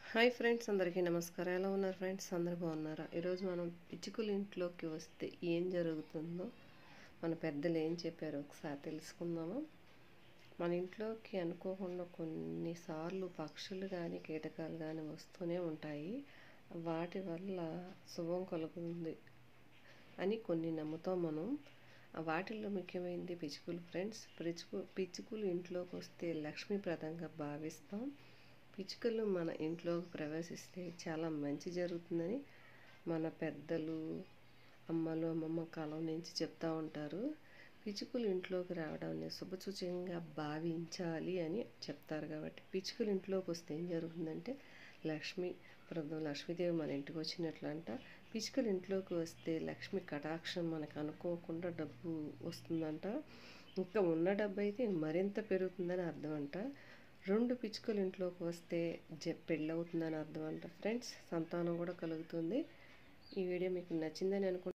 hi friends అందరికీ నమస్కారం ఎలా ఉన్నారు ఫ్రెండ్స్ అందరు బాగున్నారా ఈరోజు మనం పిచ్చుకల ఇంట్లోకి వస్తే ఏం జరుగుతుందో మన పెద్దలు ఏం చెప్పారో ఒకసారి తెలుసుకుందాము మన ఇంట్లోకి అనుకోకుండా కొన్నిసార్లు పక్షులు కానీ కీటకాలు కానీ వస్తూనే ఉంటాయి వాటి వల్ల శుభం కలుగుతుంది అని కొన్ని నమ్ముతాం మనం వాటిల్లో ముఖ్యమైనది పిచ్చుకలు ఫ్రెండ్స్ పిచ్చుకు పిచ్చుకలు ఇంట్లోకి వస్తే లక్ష్మీప్రదంగా భావిస్తాం పిచ్చుకలు మన ఇంట్లోకి ప్రవేశిస్తే చాలా మంచి జరుగుతుందని మన పెద్దలు అమ్మలు అమ్మమ్మ కాలం నుంచి చెప్తూ ఉంటారు పిచ్చుకలు ఇంట్లోకి రావడాన్ని శుభసూచకంగా భావించాలి అని చెప్తారు కాబట్టి పిచ్చుకలు ఇంట్లోకి వస్తే ఏం జరుగుతుందంటే లక్ష్మీ ప్రదం లక్ష్మీదేవి మన ఇంటికి వచ్చినట్లంట పిచ్చుకలు ఇంట్లోకి వస్తే లక్ష్మి కటాక్షం మనకు అనుకోకుండా డబ్బు వస్తుందంట ఇంకా ఉన్న డబ్బు అయితే మరింత పెరుగుతుందని అర్థం అంట రెండు పిచ్చుకలు ఇంట్లోకి వస్తే జ పెళ్ళవుతుందని అర్థం అంట ఫ్రెండ్స్ సంతానం కూడా కలుగుతుంది ఈ వీడియో మీకు నచ్చిందని అనుకుంటున్నాను